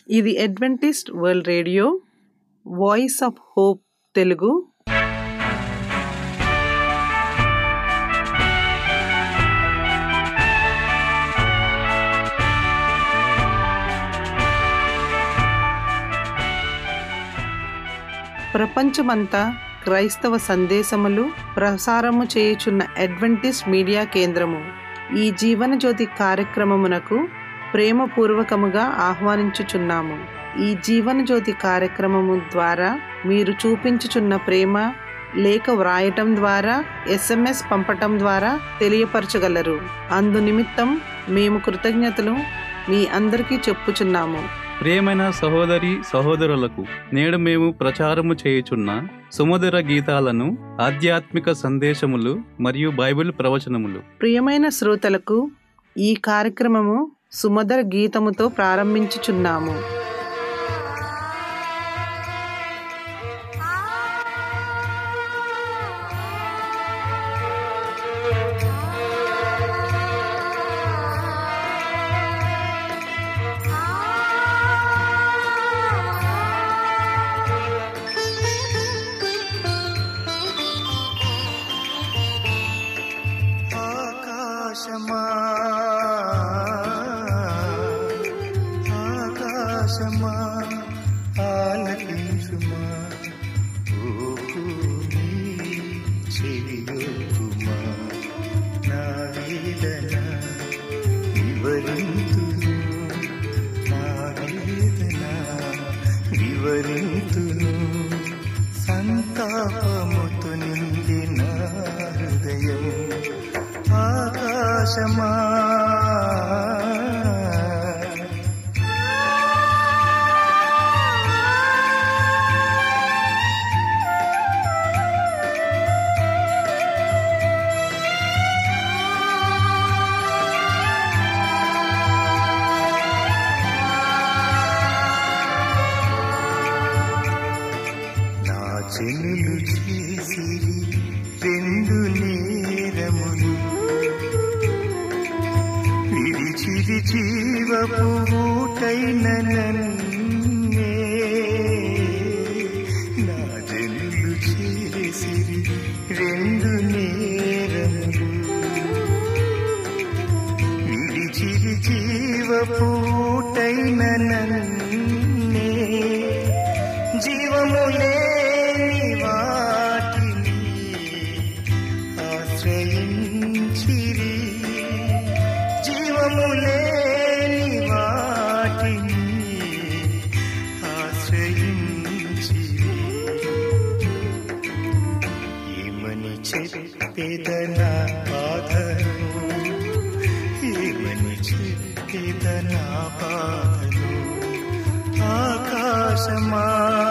ఇది Adventist world radio voice of hope Telugu ప్రపంచమంతా క్రైస్తవ సందేశములు ప్రసారము చేయుచున్న అడ్వెంటిస్ట్ మీడియా కేంద్రము ఈ జీవనజ్యోతి కార్యక్రమమునకు ప్రేమపూర్వకముగా ఆహ్వానించుచున్నాము ఈ జీవనజ్యోతి కార్యక్రమము ద్వారా మీరు చూపించుచున్న ప్రేమ లేఖ వ్రాయటం ద్వారా ఎస్ఎంఎస్ పంపటం ద్వారా తెలియపరచగలరు అందు నిమిత్తం మేము కృతజ్ఞతలు మీ అందరికీ చెప్పుచున్నాము ప్రియమైన సహోదరి సహోదరులకు నేడు మేము ప్రచారము చేయుచున్న సుమధుర గీతాలను ఆధ్యాత్మిక సందేశములు మరియు బైబిల్ ప్రవచనములు ప్రియమైన శ్రోతలకు ఈ కార్యక్రమము సుమధుర గీతముతో ప్రారంభించుచున్నాము ఆకాశమా ఆకాశమా ఆలకించుమా ఓ భూమి చెవియొక్కుమా నా వేదన వివరింతును నా వేదన వివరింతును సంతాపముతో నిండిన హృదయం ఆకాశమా నా చెల్లులు చేసి రెండు నేరములు విడిచిది జీవపు ఊటైన నన్నే నా జల్లులు చేసి రెండు నేరములు విడిచిది జీవపు ఊటైన నన్నే జీవము లేని వాటిని ఆశ్రయించిరి జీవము లేని వాటిని ఆశ్రయించిరి ఏమని చెప్పేదన బాధను ఏమని చెప్పేదన బాధను ఆకాశమా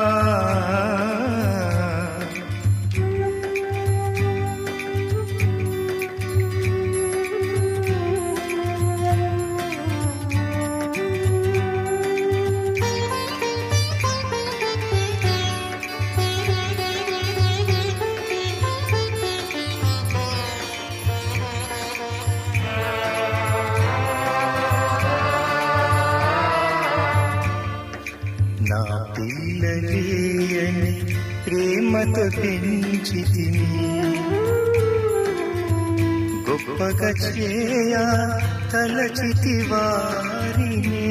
నా పిల్లలే అని ప్రేమతో పెంచి తిని గొప్పగా చేయ తలచితి వారినే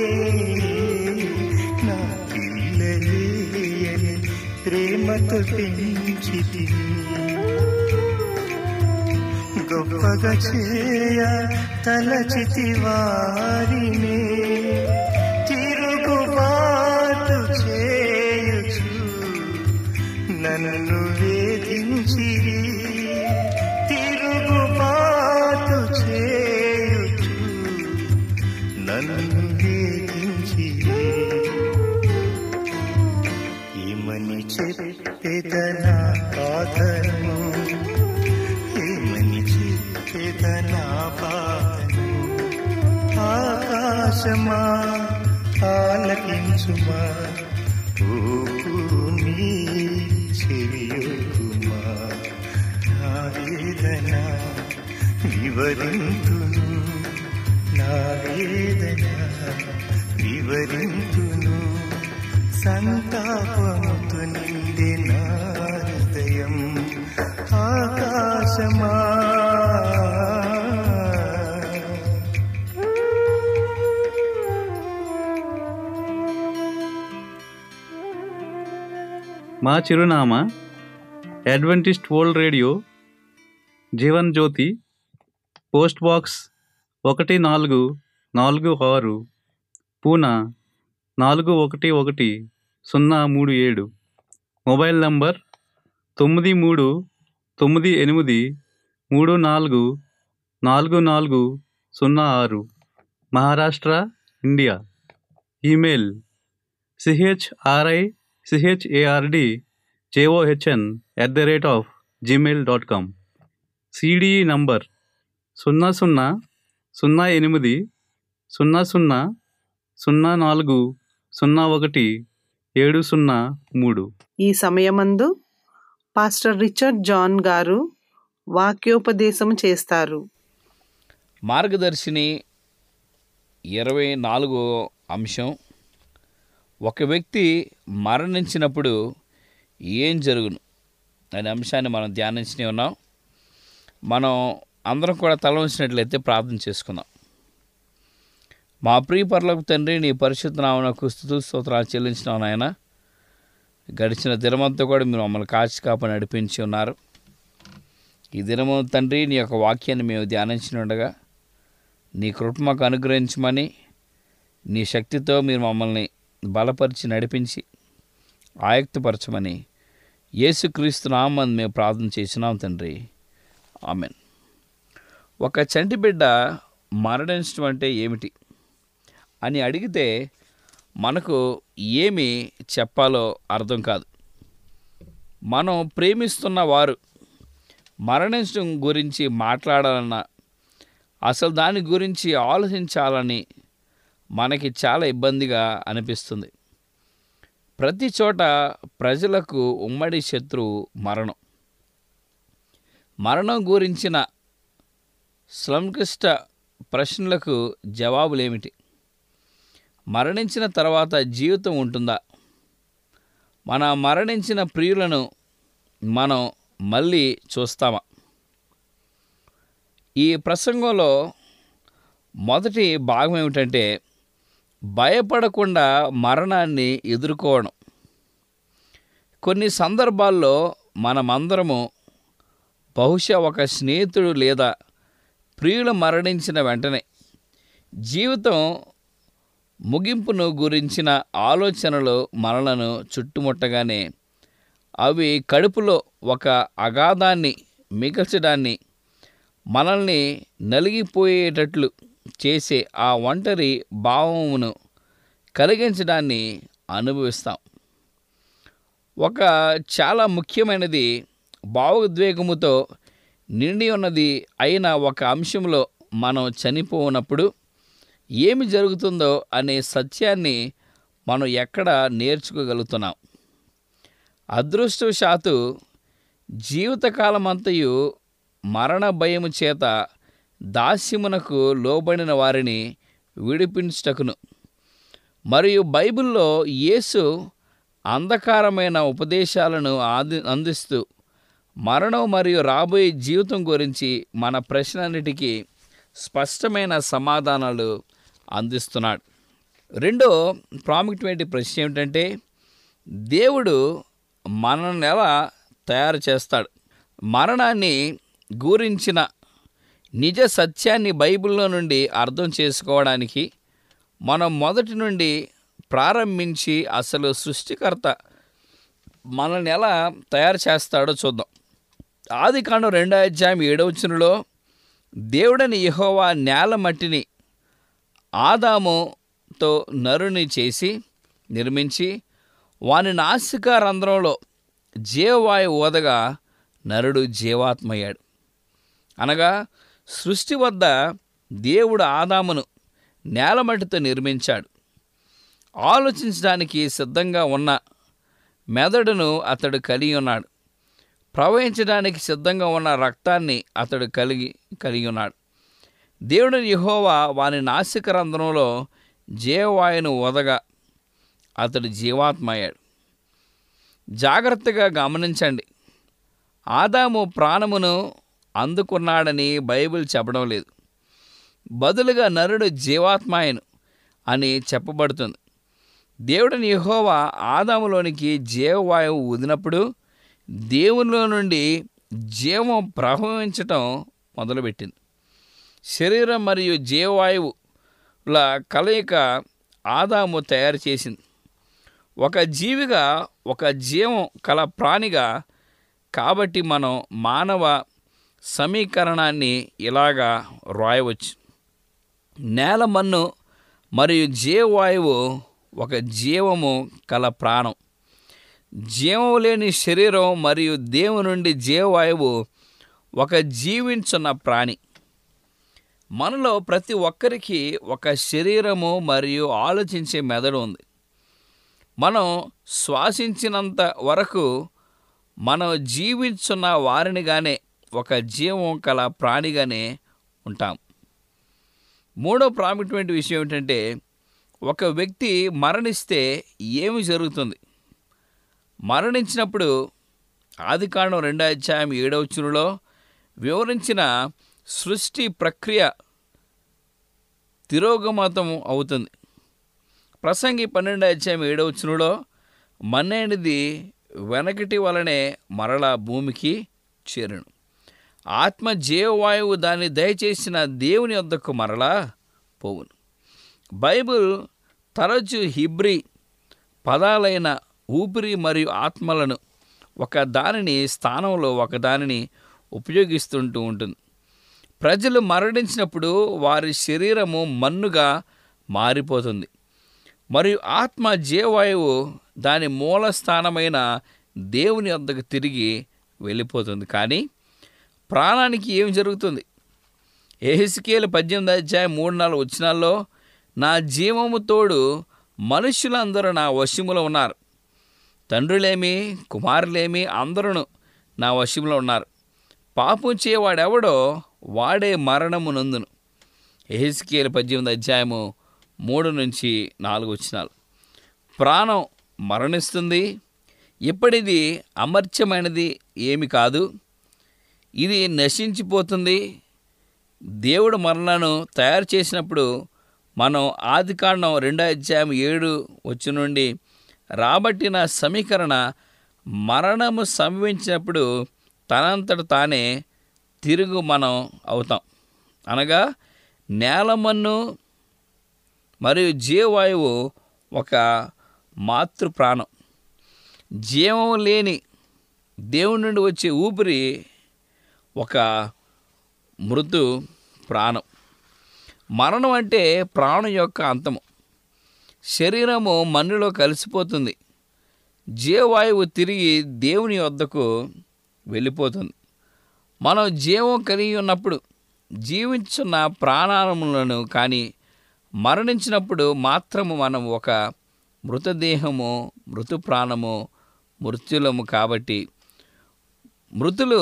నా పిల్లలే అని ప్రేమతో పెంచి తిని గొప్పగా చేయ తలచితి వారినే తిరుగుబాటు చేయుచు నన్ను వేధించి తిరుగుబాటు చేయుచు నన్ను వేధించి ఏమని చెప్పేదన బాధను ఏమని చెప్పేదన బాధను ఆకాశమా ఆలకించుమా ఓ భూమి చెవియొక్కుమా నా వేదన వివరింతును నా వేదన వివరింతును సంతాపముతో నిండి నా హృదయం ఆకాశమా మా చిరునామా Adventist world radio Jeevan Jyothi post box ఒకటి నాలుగు నాలుగు ఆరు పూనా నాలుగు ఒకటి ఒకటి సున్నా మూడు ఏడు మొబైల్ నంబర్ తొమ్మిది మూడు తొమ్మిది ఎనిమిది మూడు నాలుగు నాలుగు నాలుగు సున్నా ఆరు Maharashtra India email CHRI CHARD JOHN at the rate of Gmail dot com CDE number సున్నా సున్నా సున్నా ఎనిమిది సున్నా సున్నా సున్నా నాలుగు సున్నా ఒకటి ఏడు సున్నా మూడు ఈ సమయమందు పాస్టర్ రిచర్డ్ జాన్ గారు వాక్యోపదేశం చేస్తారు మార్గదర్శిని ఇరవై నాలుగో అంశం ఒక వ్యక్తి మరణించినప్పుడు ఏం జరుగును అనే అంశాన్ని మనం ధ్యానించనే ఉన్నాం మనం అందరం కూడా తల ఉంచినట్లయితే ప్రార్థన చేసుకుందాం మా ప్రియ పర్లకు తండ్రి నీ పరిశుద్ధ నామనకు స్థుతులు స్తోత్రాలు చెల్లించినావు నాయన గడిచిన దినమంతా కూడా మీరు మమ్మల్ని కాచి కాప నడిపించి ఉన్నారు ఈ దినము తండ్రి నీ యొక్క వాక్యాన్ని మేము ధ్యానించి ఉండగా నీ కృప మాకు అనుగ్రహించమని నీ శక్తితో మీరు మమ్మల్ని బలపరిచి నడిపించి ఆయుక్తపరచమని యేసుక్రీస్తు నామని మేము ప్రార్థన చేసినాం తండ్రి ఆమెన్ ఒక చంటి బిడ్డ మరణించడం అంటే ఏమిటి అని అడిగితే మనకు ఏమి చెప్పాలో అర్థం కాదు మనం ప్రేమిస్తున్న వారు మరణించడం గురించి మాట్లాడాలన్నా అసలు దాని గురించి ఆలోచించాలని మనకి చాలా ఇబ్బందిగా అనిపిస్తుంది ప్రతి చోట ప్రజలకు ఉమ్మడి శత్రువు మరణం మరణం గురించిన సంక్లిష్ట ప్రశ్నలకు జవాబులేమిటి మరణించిన తర్వాత జీవితం ఉంటుందా మన మరణించిన ప్రియులను మనం మళ్ళీ చూస్తామా ఈ ప్రసంగంలో మొదటి భాగం ఏమిటంటే భయపడకుండా మరణాన్ని ఎదుర్కోవడం కొన్ని సందర్భాల్లో మనమందరము బహుశా ఒక స్నేహితుడు లేదా ప్రియులు మరణించిన వెంటనే జీవితం ముగింపును గురించిన ఆలోచనలు మనలను చుట్టుముట్టగానే అవి కడుపులో ఒక అగాధాన్ని మిగల్చడాన్ని మనల్ని నలిగిపోయేటట్లు చేసే ఆ ఒంటరి భావమును కలిగించడాన్ని అనుభవిస్తాం ఒక చాలా ముఖ్యమైనది భావోద్వేగముతో నిండి ఉన్నది అయిన ఒక అంశంలో మనం చనిపోనప్పుడు ఏమి జరుగుతుందో అనే సత్యాన్ని మనం ఎక్కడ నేర్చుకోగలుగుతున్నాం అదృష్టవశాత్తు జీవితకాలమంతయు మరణ భయము చేత దాస్యమునకు లోబడిన వారిని విడిపించుటకును మరియు బైబిల్లో యేసు అంధకారమైన ఉపదేశాలను ఆది అందిస్తూ మరణం మరియు రాబోయే జీవితం గురించి మన ప్రశ్నన్నిటికీ స్పష్టమైన సమాధానాలు అందిస్తున్నాడు రెండో ప్రాముఖ్యమైన ప్రశ్న ఏమిటంటే దేవుడు మనల్ని ఎలా తయారు చేస్తాడు మరణాన్ని గురించిన నిజ సత్యాన్ని బైబిల్లో నుండి అర్థం చేసుకోవడానికి మనం మొదటి నుండి ప్రారంభించి అసలు సృష్టికర్త మనల్ని ఎలా తయారు చేస్తాడో చూద్దాం ఆది కాండం రెండో అధ్యాయం ఏడవచనలో దేవుడని యెహోవా నేల మట్టిని ఆదాముతో నరుని చేసి నిర్మించి వాని నాసిక రంధ్రంలో జీవవాయు ఓదగా నరుడు జీవాత్మయ్యాడు అనగా సృష్టి వద్ద దేవుడు ఆదామును నేలమట్టితో నిర్మించాడు ఆలోచించడానికి సిద్ధంగా ఉన్న మెదడును అతడు కలిగి ఉన్నాడు ప్రవహించడానికి సిద్ధంగా ఉన్న రక్తాన్ని అతడు కలిగి కలిగి ఉన్నాడు దేవుడు యెహోవా వాని నాసిక రంధ్రంలో జీవవాయువును వదగా అతడు జీవాత్మ అయ్యాడు జాగ్రత్తగా గమనించండి ఆదాము ప్రాణమును అందుకున్నాడని బైబిల్ చెప్పడం లేదు బదులుగా నరుడు జీవాత్మాయను అని చెప్పబడుతుంది దేవుడిని యెహోవా ఆదాములోనికి జీవవాయువు ఊదినప్పుడు దేవునిలో నుండి జీవం ప్రవహించటం మొదలుపెట్టింది శరీరం మరియు జీవవాయువుల కలయిక ఆదాము తయారు చేసింది ఒక జీవిగా ఒక జీవం కల ప్రాణిగా కాబట్టి మనం మానవ సమీకరణాన్ని ఇలాగా రాయవచ్చు నేల మన్ను మరియు జీవవాయువు ఒక జీవము కల ప్రాణం జీవం లేని శరీరం మరియు దేవుని నుండి జీవవాయువు ఒక జీవించున్న ప్రాణి మనలో ప్రతి ఒక్కరికి ఒక శరీరము మరియు ఆలోచించే మెదడు ఉంది మనం శ్వాసించినంత వరకు మనం జీవించున్న వారినిగానే ఒక జీవం కల ప్రాణిగానే ఉంటాం మూడో ప్రాముఖ్యమైన విషయం ఏంటంటే ఒక వ్యక్తి మరణిస్తే ఏమి జరుగుతుంది మరణించినప్పుడు ఆదికాండం రెండో అధ్యాయం ఏడవ చునులో వివరించిన సృష్టి ప్రక్రియ తిరోగమతం అవుతుంది ప్రసంగి పన్నెండో అధ్యాయం ఏడవ చునులో మన్నేనిది వెనకటి వలనే మరలా భూమికి చేరును ఆత్మ జీవవాయువు దాన్ని దయచేసిన దేవుని వద్దకు మరలా పోవును బైబిల్ తరచు హిబ్రి పదాలైన ఊపిరి మరియు ఆత్మలను ఒక దానిని స్థానంలో ఒక దానిని ఉపయోగిస్తుంటూ ఉంటుంది ప్రజలు మరణించినప్పుడు వారి శరీరము మన్నుగా మారిపోతుంది మరియు ఆత్మ జీవవాయువు దాని మూల స్థానమైన దేవుని వద్దకు తిరిగి వెళ్ళిపోతుంది కానీ ప్రాణానికి ఏం జరుగుతుంది ఏహిస్కేలు పద్దెనిమిది అధ్యాయం మూడు నాలుగు వచ్చినాల్లో నా జీవము తోడు మనుష్యులందరూ నా వశములో ఉన్నారు తండ్రులేమి కుమారులేమి అందరూ నా వశంలో ఉన్నారు పాపం చేయవాడెవడో వాడే మరణము నందును ఎహిస్కేలు పద్దెనిమిది అధ్యాయము మూడు నుంచి నాలుగు వచ్చినాలు ప్రాణం మరణిస్తుంది ఇప్పటిది అమర్త్యమైనది ఏమి కాదు ఇది నశించిపోతుంది దేవుడు మనలను తయారు చేసినప్పుడు మనం ఆదికాండం రెండో అధ్యాయం ఏడు వచ్చి నుండి రాబట్టిన సమీకరణ మరణము సంభవించినప్పుడు తనంతట తానే తిరుగు మనం అవుతాం అనగా నేలమన్ను మరియు జీవవాయువు ఒక మాతృ ప్రాణం జీవం లేని దేవుని నుండి వచ్చే ఊపిరి ఒక మృదు ప్రాణం మరణం అంటే ప్రాణం యొక్క అంతము శరీరము మన్నులో కలిసిపోతుంది జీవవాయువు తిరిగి దేవుని వద్దకు వెళ్ళిపోతుంది మనం జీవం కలిగి ఉన్నప్పుడు జీవించున్న ప్రాణాలములను కానీ మరణించినప్పుడు మాత్రము మనం ఒక మృతదేహము మృతు ప్రాణము మృత్యులము కాబట్టి మృతులు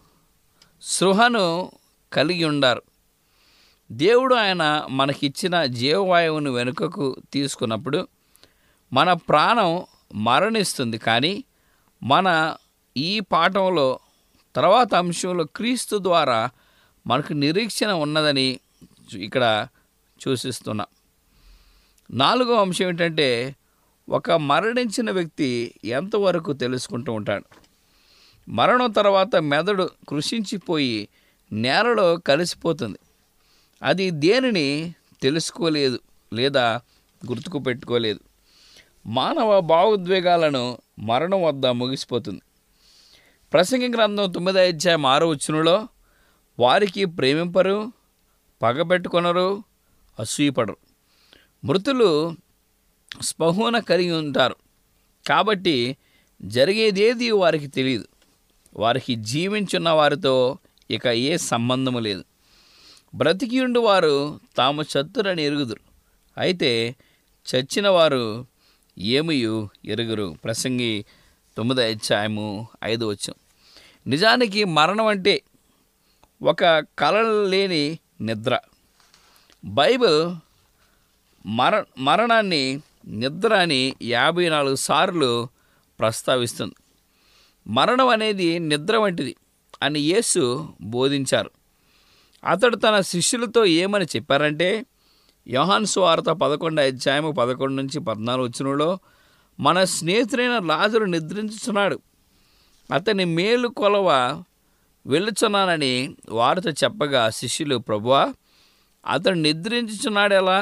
సృహను కలిగి ఉండారు దేవుడు ఆయన మనకిచ్చిన జీవవాయువును వెనుకకు తీసుకున్నప్పుడు మన ప్రాణం మరణిస్తుంది కానీ మన ఈ పాఠంలో తర్వాత అంశంలో క్రీస్తు ద్వారా మనకు నిరీక్షణ ఉన్నదని ఇక్కడ సూచిస్తున్నాం నాలుగో అంశం ఏంటంటే ఒక మరణించిన వ్యక్తి ఎంతవరకు తెలుసుకుంటూ ఉంటాడు మరణం తర్వాత మెదడు కృషించిపోయి నేలలో కలిసిపోతుంది అది దేనిని తెలుసుకోలేదు లేదా గుర్తుకు పెట్టుకోలేదు మానవ భావోద్వేగాలను మరణం వద్ద ముగిసిపోతుంది ప్రసంగి గ్రంథం తొమ్మిది అధ్యాయం ఆరో వచ్చునులో వారికి ప్రేమింపరు పగబెట్టుకొనరు అసూయపడరు మృతులు స్పహూన కలిగి ఉంటారు కాబట్టి జరిగేదేది వారికి తెలియదు వారికి జీవించున్న వారితో ఇక ఏ సంబంధము లేదు బ్రతికి ఉండి వారు తాము చత్తురని ఎరుగుదురు అయితే చచ్చిన వారు ఏమియు ఎరుగురు ప్రసంగి తొమ్మిది అధ్యాయము ఐదు వచ్చం నిజానికి మరణం అంటే ఒక కళ లేని నిద్ర బైబిల్ మర మరణాన్ని నిద్ర అని యాభై నాలుగు సార్లు ప్రస్తావిస్తుంది మరణం అనేది నిద్ర వంటిది అని యేసు బోధించారు అతడు తన శిష్యులతో ఏమని చెప్పారంటే యోహాన్ సువార్త పదకొండు అధ్యాయము పదకొండు నుంచి పద్నాలుగు వచ్చినలో మన స్నేహితుడైన లాజరు నిద్రించుచున్నాడు అతని మేలు కొలవ వెళ్ళుచున్నానని వారితో చెప్పగా శిష్యులు ప్రభువా అతడు నిద్రించుచున్నాడు ఎలా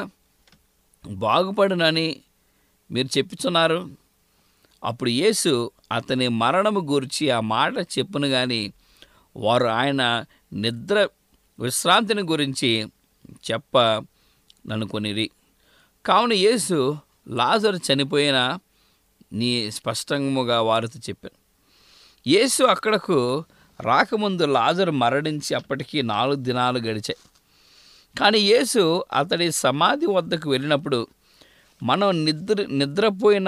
బాగుపడునని మీరు చెప్పుచున్నారు అప్పుడు యేసు అతని మరణము గురించి ఆ మాట చెప్పును కానీ వారు ఆయన నిద్ర విశ్రాంతిని గురించి చెప్ప ననుకొనిరి కావున యేసు లాజరు చనిపోయిన నీ స్పష్టముగా వారితో చెప్పాను యేసు అక్కడకు రాకముందు లాజరు మరణించి అప్పటికి నాలుగు దినాలు గడిచాయి కానీ యేసు అతడి సమాధి వద్దకు వెళ్ళినప్పుడు మనం నిద్ర నిద్రపోయిన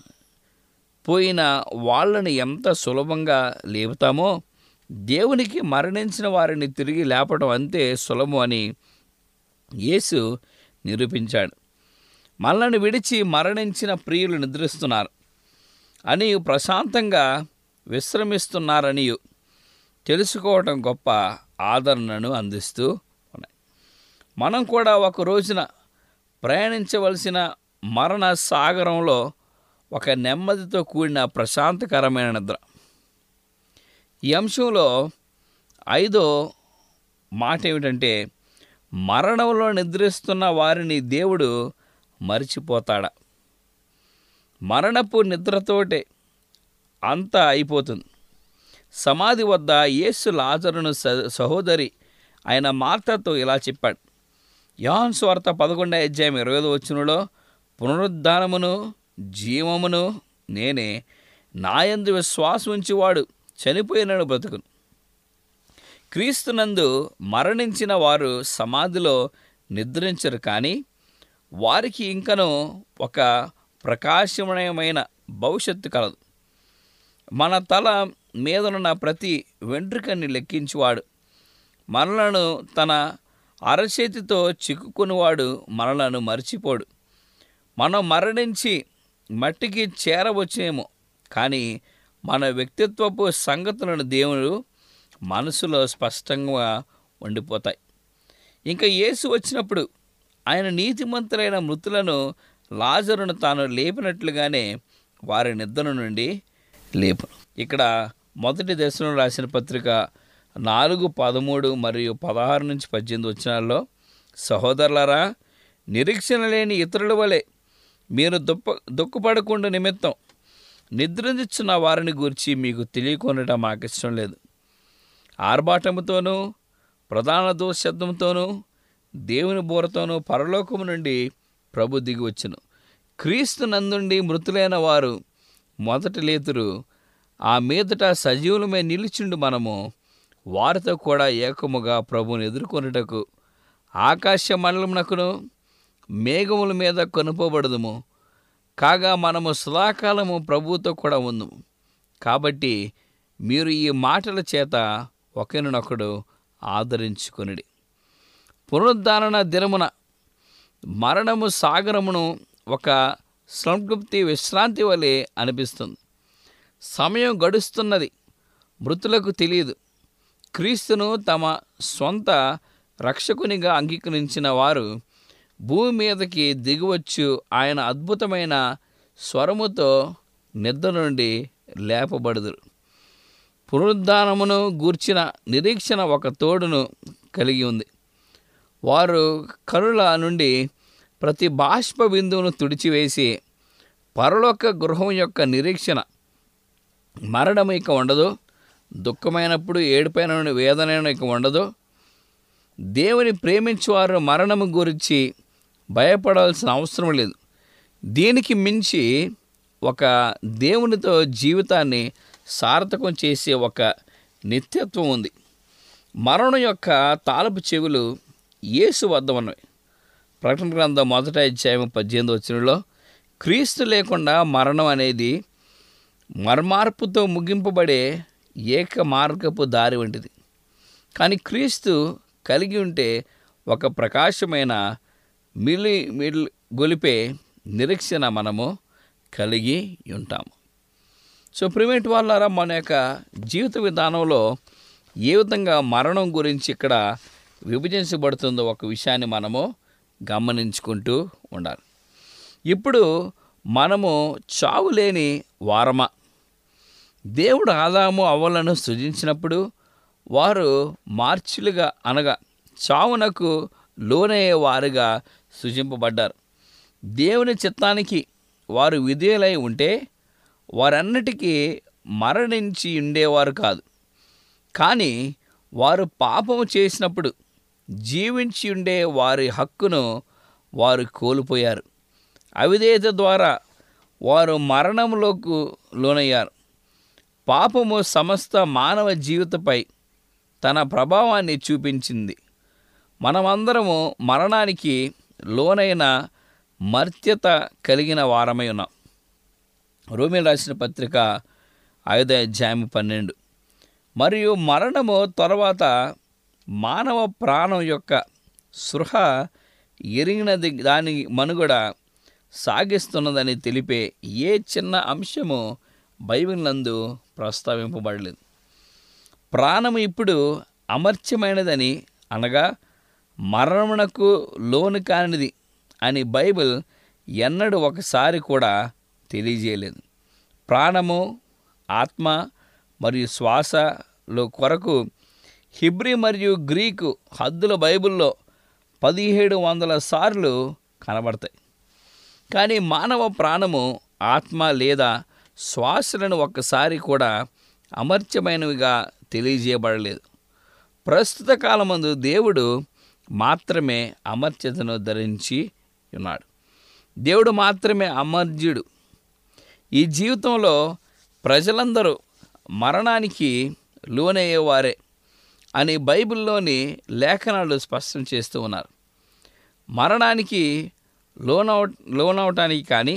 పోయిన వాళ్ళని ఎంత సులభంగా లేపుతామో దేవునికి మరణించిన వారిని తిరిగి లేపడం అంతే సులభం అని యేసు నిరూపించాడు మనల్ని విడిచి మరణించిన ప్రియులు నిద్రిస్తున్నారు అని ప్రశాంతంగా విశ్రమిస్తున్నారని తెలుసుకోవటం గొప్ప ఆదరణను అందిస్తూ ఉన్నాయి మనం కూడా ఒక రోజున ప్రయాణించవలసిన మరణ సాగరంలో ఒక నెమ్మదితో కూడిన ప్రశాంతకరమైన నిద్ర ఈ అంశంలో ఐదో మాట ఏమిటంటే మరణంలో నిద్రిస్తున్న వారిని దేవుడు మరిచిపోతాడా మరణపు నిద్రతోటే అంతా అయిపోతుంది సమాధి వద్ద యేసు లాజరును స- సహోదరి ఆయన మార్తతో ఇలా చెప్పాడు యోహాన్ స్వార్త పదకొండ అధ్యాయం ఇరవై ఐదు వచ్చినలో పునరుద్ధానమును జీవమును నేనే నాయందు విశ్వాసం ఉంచేవాడు చనిపోయినను బ్రతుకును క్రీస్తునందు మరణించిన వారు సమాధిలో నిద్రించరు కానీ వారికి ఇంకనూ ఒక ప్రకాశమయమైన భవిష్యత్తు కలదు మన తల మీదనున్న ప్రతి వెంట్రుకని లెక్కించువాడు మనలను తన అరచేతితో చిక్కుకునివాడు మనలను మర్చిపోడు మనం మరణించి మట్టికి చేరవచ్చేమో కానీ మన వ్యక్తిత్వపు సంగతులను దేవుడు మనసులో స్పష్టంగా ఉండిపోతాయి ఇంకా యేసు వచ్చినప్పుడు ఆయన నీతిమంతులైన మృతులను లాజరును తాను లేపినట్లుగానే వారి నిద్ర నుండి లేపును ఇక్కడ మొదటి దశలో రాసిన పత్రిక నాలుగు పదమూడు మరియు పదహారు నుంచి పద్దెనిమిది వచ్చినాల్లో సహోదరులారా నిరీక్షణ లేని ఇతరుల వలె మీరు దుప్ప దుఃఖపడకుండా నిమిత్తం నిద్రించున్న వారిని గురించి మీకు తెలియకొనడం మాకు ఇష్టం లేదు ఆర్భాటముతోనూ ప్రధాన దోశబ్దంతోనూ దేవుని బోరతోనూ పరలోకము నుండి ప్రభు దిగి వచ్చును క్రీస్తు నందుండి మృతులైన వారు మొదట లేతురు ఆ మీదట సజీవులమే నిలిచిండు మనము వారితో కూడా ఏకముగా ప్రభువుని ఎదుర్కొనుటకు ఆకాశ మండలమునకును మేఘముల మీద కొనుకోబడదుము కాగా మనము సదాకాలము ప్రభువుతో కూడా ఉందుము కాబట్టి మీరు ఈ మాటల చేత ఒకరినొకడు ఆదరించుకొనిడి పునరుద్ధరణ దినమున మరణము సాగరమును ఒక సంతృప్తి విశ్రాంతి వలె అనిపిస్తుంది సమయం గడుస్తున్నది మృతులకు తెలియదు క్రీస్తును తమ సొంత రక్షకునిగా అంగీకరించిన వారు భూమి మీదకి దిగివచ్చు ఆయన అద్భుతమైన స్వరముతో నిద్ర నుండి లేపబడుదురు పునరుద్ధానమును గూర్చిన నిరీక్షణ ఒక తోడును కలిగి ఉంది వారు కనుల నుండి ప్రతి బాష్ప బిందువును తుడిచివేసి పరలోక గృహం యొక్క నిరీక్షణ మరణం ఇక ఉండదు దుఃఖమైనప్పుడు ఏడుపైన వేదన ఇక ఉండదు దేవుని ప్రేమించేవారు మరణము గురించి భయపడాల్సిన అవసరం లేదు దీనికి మించి ఒక దేవునితో జీవితాన్ని సార్థకం చేసే ఒక నిత్యత్వం ఉంది మరణం యొక్క తాలపు చెవులు యేసు వద్ద ఉన్నవి ప్రకటన గ్రంథం మొదట అధ్యాయం పద్దెనిమిది వచ్చినలో క్రీస్తు లేకుండా మరణం అనేది మర్మార్పుతో ముగింపబడే ఏక మార్గపు దారి వంటిది కానీ క్రీస్తు కలిగి ఉంటే ఒక ప్రకాశమైన మిలి మిల్ గొలిపే నిరీక్షణ మనము కలిగి ఉంటాము సో ప్రిమేట్ వాళ్ళారా మన యొక్క జీవిత విధానంలో ఏ విధంగా మరణం గురించి ఇక్కడ విభజించబడుతుందో ఒక విషయాన్ని మనము గమనించుకుంటూ ఉండాలి ఇప్పుడు మనము చావులేని వారమా దేవుడు ఆదాము అవ్వలను సృజించినప్పుడు వారు మార్చులుగా అనగా చావునకు లోనయ్యే వారుగా సృజింపబడ్డారు దేవుని చిత్తానికి వారు విధేయులై ఉంటే వారన్నిటికీ మరణించి ఉండేవారు కాదు కానీ వారు పాపము చేసినప్పుడు జీవించి ఉండే వారి హక్కును వారు కోల్పోయారు అవిధేయత ద్వారా వారు మరణంలోకి లోనయ్యారు పాపము సమస్త మానవ జీవితపై తన ప్రభావాన్ని చూపించింది మనమందరము మరణానికి లోనైన మర్త్యత కలిగిన వారమై ఉన్నాం రోమిల్ రాసిన పత్రిక ఐదో అధ్యాయం పన్నెండు మరియు మరణము తర్వాత మానవ ప్రాణం యొక్క సృహ ఎరిగినది దాని మనుగడ సాగిస్తున్నదని తెలిపే ఏ చిన్న అంశము బైబిల్ నందు ప్రస్తావింపబడలేదు ప్రాణము ఇప్పుడు అమర్త్యమైనదని అనగా మరణమునకు లోను కానిది అని బైబిల్ ఎన్నడూ ఒకసారి కూడా తెలియజేయలేదు ప్రాణము ఆత్మ మరియు శ్వాసలో కొరకు హిబ్రీ మరియు గ్రీకు హద్దుల బైబిల్లో పదిహేడు వందల సార్లు కనబడతాయి కానీ మానవ ప్రాణము ఆత్మ లేదా శ్వాసలను ఒక్కసారి కూడా అమర్త్యమైనవిగా తెలియజేయబడలేదు ప్రస్తుత కాలమందు దేవుడు మాత్రమే అమర్త్యతను ధరించి ఉన్నాడు దేవుడు మాత్రమే అమర్జ్యుడు ఈ జీవితంలో ప్రజలందరూ మరణానికి లోనయ్యేవారే అని బైబిల్లోని లేఖనాలు స్పష్టం చేస్తూ ఉన్నారు మరణానికి లోనవ లోనవటానికి కానీ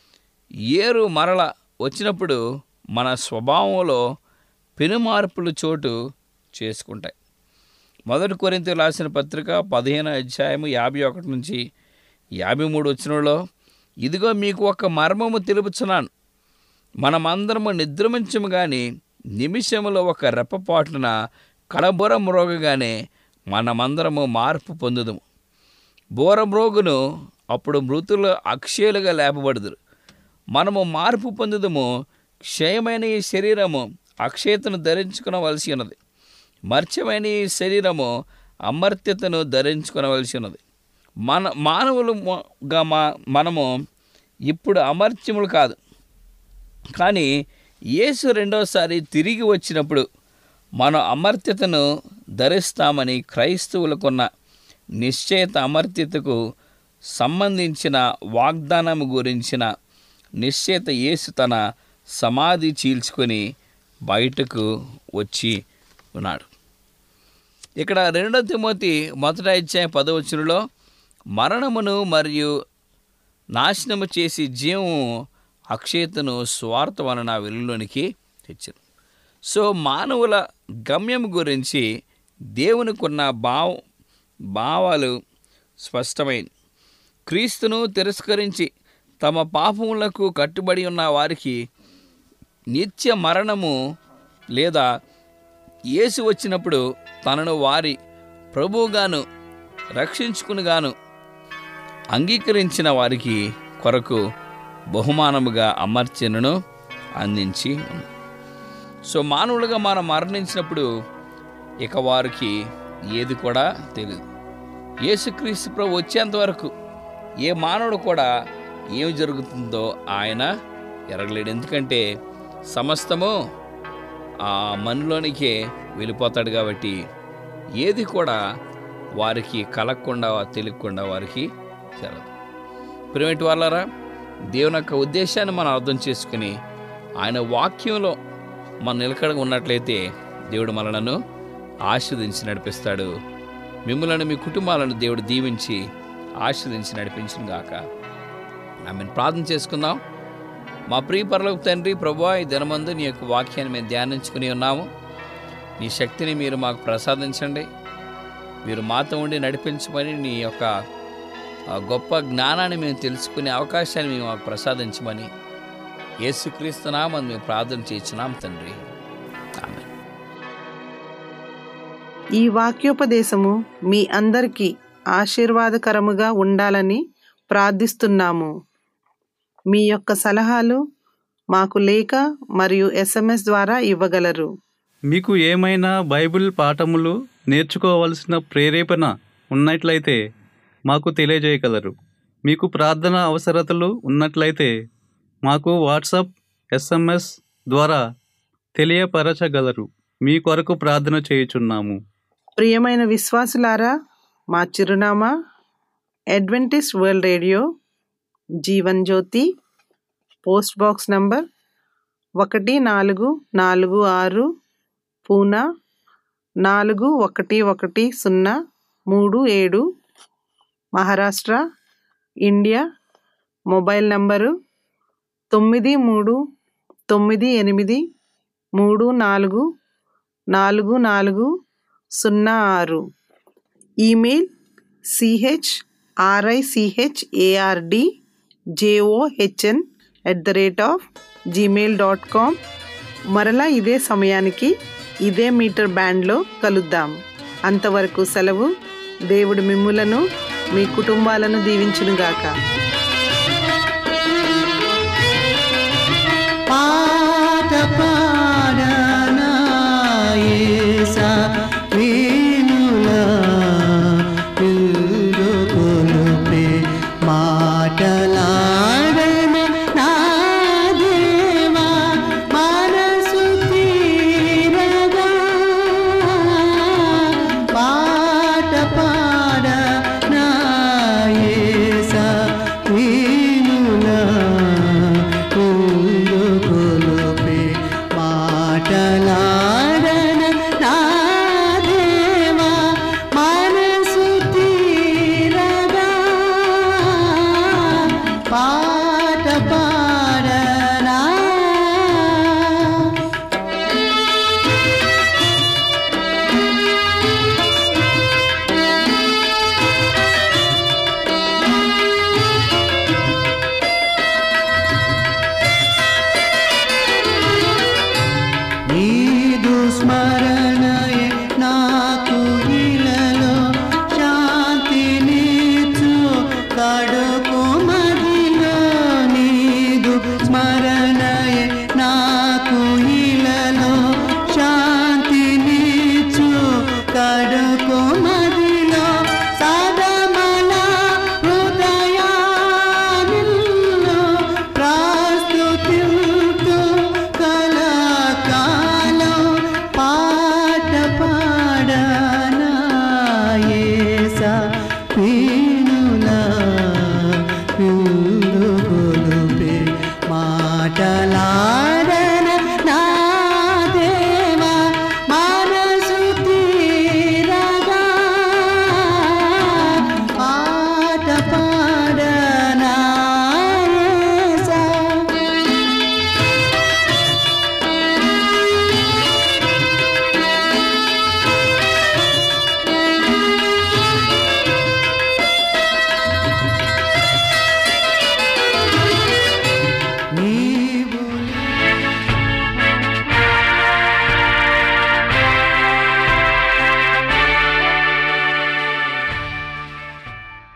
ఏరు మరల వచ్చినప్పుడు మన స్వభావంలో పెనుమార్పులు చోటు చేసుకుంటాయి మొదటి కొరింత రాసిన పత్రిక పదిహేను అధ్యాయము యాభై ఒకటి నుంచి యాభై మూడు వచ్చినలో ఇదిగో మీకు ఒక మర్మము తెలుపుచున్నాను మనమందరము నిద్రమించము కానీ నిమిషములో ఒక రెప్పపాటున కడబుర మ్రోగగానే మనమందరము మార్పు పొందుదము బోరమ్రోగును అప్పుడు మృతులు అక్షయులుగా లేపబడుదురు మనము మార్పు పొందుదము క్షయమైన ఈ శరీరము అక్షయతను ధరించుకునవలసి ఉన్నది మర్చమైన ఈ శరీరము అమర్త్యతను ధరించుకునవలసి ఉన్నది మన మానవులుగా మా మనము ఇప్పుడు అమర్త్యములు కాదు కానీ యేసు రెండోసారి తిరిగి వచ్చినప్పుడు మన అమర్త్యతను ధరిస్తామని క్రైస్తవులకున్న నిశ్చయిత అమర్త్యతకు సంబంధించిన వాగ్దానం గురించిన నిశ్చయిత యేసు తన సమాధి చీల్చుకొని బయటకు వచ్చి ఉన్నాడు ఇక్కడ రెండో తిమోతి మొదట ఇచ్చే పదవచనంలో మరణమును మరియు నాశనము చేసి జీవము అక్షయతను స్వార్థ వలన వెలుగులోనికి తెచ్చారు సో మానవుల గమ్యం గురించి దేవునికున్న భావ భావాలు స్పష్టమైన క్రీస్తును తిరస్కరించి తమ పాపములకు కట్టుబడి ఉన్న వారికి నిత్య మరణము లేదా యేసు వచ్చినప్పుడు తనను వారి ప్రభువుగాను రక్షించుకునిగాను అంగీకరించిన వారికి కొరకు బహుమానముగా అమర్చనను అందించి ఉంది సో మానవులుగా మనం మరణించినప్పుడు ఇక వారికి ఏది కూడా తెలియదు యేసుక్రీస్తు ప్రభు వచ్చేంత వరకు ఏ మానవుడు కూడా ఏం జరుగుతుందో ఆయన ఎరగలేడు ఎందుకంటే సమస్తము ఆ మనలోనికే వెళ్ళిపోతాడు కాబట్టి ఏది కూడా వారికి కలగకుండా తెలియకుండా వారికి జరగదు ప్రిమేటి వాళ్ళారా దేవుని యొక్క ఉద్దేశాన్ని మనం అర్థం చేసుకుని ఆయన వాక్యంలో మనం నిలకడగా ఉన్నట్లయితే దేవుడు మనలను ఆశీర్వదించి నడిపిస్తాడు మిమ్మల్ని మీ కుటుంబాలను దేవుడు దీవించి ఆశీర్వదించి నడిపించిన గాక ఆమెను ప్రార్థన చేసుకుందాం మా ప్రియ పరలోక తండ్రి ప్రభా ఈ దినమందు నీ యొక్క వాక్యాన్ని మేము ధ్యానించుకుని ఉన్నాము నీ శక్తిని మీరు మాకు ప్రసాదించండి మీరు మాతో ఉండి నడిపించమని నీ యొక్క ఆ గొప్ప జ్ఞానాన్ని మేము తెలుసుకునే అవకాశాన్ని మేము మాకు ప్రసాదించమని యేసుక్రీస్తు నామని మేము ప్రార్థన చేయించున్నాం తండ్రి ఆమె ఈ వాక్యోపదేశము మీ అందరికీ ఆశీర్వాదకరముగా ఉండాలని ప్రార్థిస్తున్నాము మీ యొక్క సలహాలు మాకు లేఖ మరియు ఎస్ఎంఎస్ ద్వారా ఇవ్వగలరు మీకు ఏమైనా బైబిల్ పాఠములు నేర్చుకోవలసిన ప్రేరేపణ ఉన్నట్లయితే మాకు తెలియజేయగలరు మీకు ప్రార్థన అవసరతలు ఉన్నట్లయితే మాకు వాట్సాప్ ఎస్ఎంఎస్ ద్వారా తెలియపరచగలరు మీ కొరకు ప్రార్థన చేయుచున్నాము ప్రియమైన విశ్వాసులారా మా చిరునామా Adventist world radio Jeevan Jyothi post box number ఒకటి నాలుగు నాలుగు ఆరు పూనా నాలుగు ఒకటి ఒకటి సున్నా మూడు ఏడు మహారాష్ట్ర ఇండియా మొబైల్ నంబరు తొమ్మిది మూడు తొమ్మిది ఎనిమిది మూడు నాలుగు నాలుగు నాలుగు సున్నా ఆరు email CH RICH ARD JOHN at the rate of Gmail dot com మరలా ఇదే సమయానికి ఇదే మీటర్ బ్యాండ్లో కలుద్దాం అంతవరకు సెలవు దేవుడు మిమ్ములను మీ కుటుంబాలను దీవించునుగాక